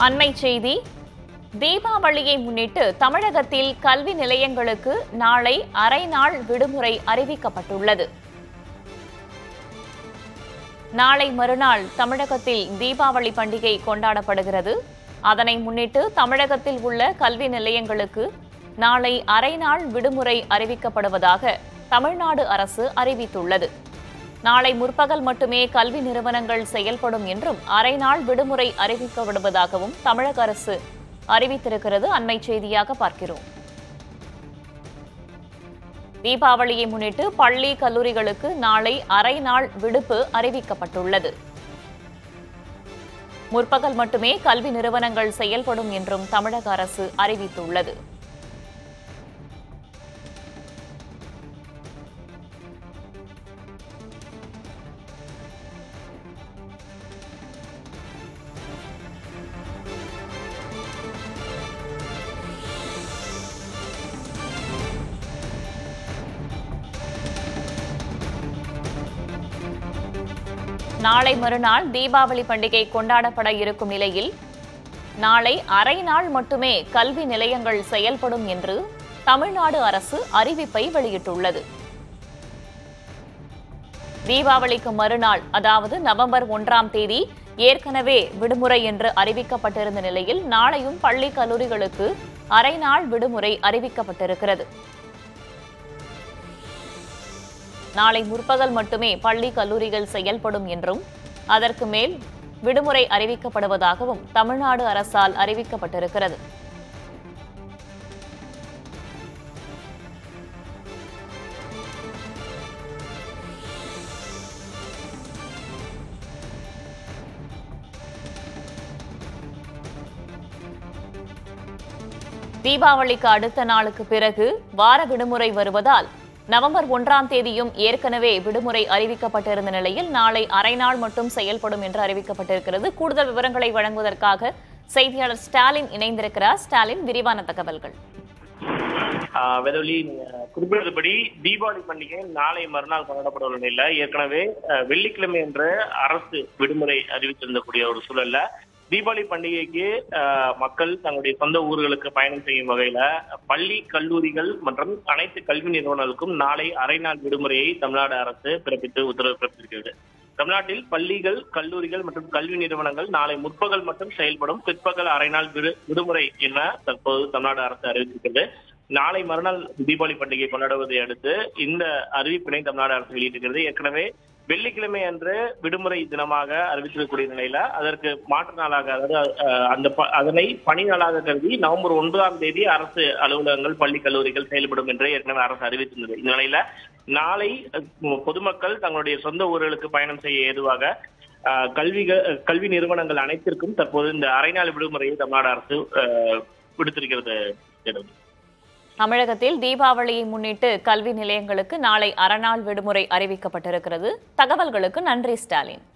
அண்மை செய்தி தீபாவளியை முன்னிட்டு தமிழகத்தில் கல்வி நிலையங்களுக்கு நாளை அரை நாள் விடுமுறை அறிவிக்கப்பட்டுள்ளது நாளை மறுநாள் தமிழகத்தில் தீபாவளி பண்டிகை கொண்டாடப்படுகிறது அதனை முன்னிட்டு தமிழகத்தில் உள்ள கல்வி நிலையங்களுக்கு நாளை அரை நாள் விடுமுறை அறிவிக்கப்படுவதாக தமிழ்நாடு அரசு அறிவித்துள்ளது நாளை முற்பகல் மட்டுமே கல்வி நிறுவனங்கள் செயல்படும் என்றும் அரை நாள் விடுமுறை அறிவிக்கப்படுவதாகவும் தமிழக அரசு அறிவித்திருக்கிறது அண்மை செய்தியாக பார்க்கிறோம் தீபாவளியை முன்னிட்டு பள்ளி கல்லூரிகளுக்கு நாளை அரை நாள் விடுப்பு அறிவிக்கப்பட்டுள்ளது முற்பகல் மட்டுமே கல்வி நிறுவனங்கள் செயல்படும் என்றும் தமிழக அரசு அறிவித்துள்ளது நாளை மறுநாள் தீபாவளி பண்டிகை கொண்டாடப்பட இருக்கும் நிலையில் நாளை அரை நாள் மட்டுமே கல்வி நிலையங்கள் செயல்படும் என்று தமிழ்நாடு அரசு அறிவிப்பை வெளியிட்டுள்ளது தீபாவளிக்கு மறுநாள் அதாவது நவம்பர் ஒன்றாம் தேதி ஏற்கனவே விடுமுறை என்று அறிவிக்கப்பட்டிருந்த நிலையில் நாளையும் பள்ளி கல்லூரிகளுக்கு அரை நாள் விடுமுறை அறிவிக்கப்பட்டிருக்கிறது நாளை முற்பகல் மட்டுமே பள்ளி கல்லூரிகள் செயல்படும் என்றும் அதற்கு மேல் விடுமுறை அறிவிக்கப்படுவதாகவும் தமிழ்நாடு அரசால் அறிவிக்கப்பட்டிருக்கிறது தீபாவளிக்கு அடுத்த நாளுக்கு பிறகு வார விடுமுறை வருவதால் நவம்பர் ஒன்றாம் தேதியும் ஏற்கனவே விடுமுறை அறிவிக்கப்பட்டிருந்த நிலையில் நாளை அரை நாள் மட்டும் செயல்படும் என்று அறிவிக்கப்பட்டிருக்கிறது கூடுதல் விவரங்களை வழங்குவதற்காக செய்தியாளர் ஸ்டாலின் இணைந்திருக்கிறார் ஸ்டாலின் விரிவான தகவல்கள் ஆஹ் வெதவலி நீங்க குறிப்பிட்டபடி தீபாவளி பண்டிகை நாளை மறுநாள் கொண்டாடப்பட உள்ள நிலையில ஏற்கனவே ஆஹ் வெள்ளிக்கிழமை என்று அரசு விடுமுறை அறிவித்திருந்தக்கூடிய ஒரு சூழல்ல தீபாவளி பண்டிகைக்கு ஆஹ் மக்கள் தங்களுடைய சொந்த ஊர்களுக்கு பயணம் செய்யும் வகையில பள்ளி கல்லூரிகள் மற்றும் அனைத்து கல்வி நிறுவனங்களுக்கும் நாளை அரை நாள் விடுமுறையை தமிழ்நாடு அரசு பிறப்பித்து உத்தரவு பிறப்பித்திருக்கிறது தமிழ்நாட்டில் பள்ளிகள் கல்லூரிகள் மற்றும் கல்வி நிறுவனங்கள் நாளை முற்பகல் மட்டும் செயல்படும் பிற்பகல் அரை நாள் விடு விடுமுறை என தற்போது தமிழ்நாடு அரசு அறிவித்திருக்கிறது நாளை மறுநாள் தீபாவளி பண்டிகை கொண்டாடுவதை அடுத்து இந்த அறிவிப்பினை தமிழ்நாடு அரசு வெளியிட்டிருக்கிறது ஏற்கனவே வெள்ளிக்கிழமை அன்று விடுமுறை தினமாக அறிவித்திருக்கக்கூடிய நிலையில அதற்கு மாற்று நாளாக அதாவது அஹ், அந்த ப- அதனை பணி நாளாக கருதி நவம்பர் ஒன்றாம் தேதி அரசு அலுவலகங்கள் பள்ளி கல்லூரிகள் செயல்படும் என்று ஏற்கனவே அரசு அறிவித்திருந்தது இந்த நிலையில நாளை அஹ், பொதுமக்கள் தங்களுடைய சொந்த ஊர்களுக்கு பயணம் செய்ய ஏதுவாக அஹ், கல்விகள் கல்வி நிறுவனங்கள் அனைத்திற்கும் தற்போது இந்த அரை நாள் விடுமுறையை தமிழ்நாடு அரசு அஹ், விடுத்திருக்கிறது ஜெகதீஷ். தமிழகத்தில் தீபாவளியை முன்னிட்டு கல்வி நிலையங்களுக்கு நாளை அரை நாள் விடுமுறை அறிவிக்கப்பட்டிருக்கிறது தகவல்களுக்கு நன்றி ஸ்டாலின்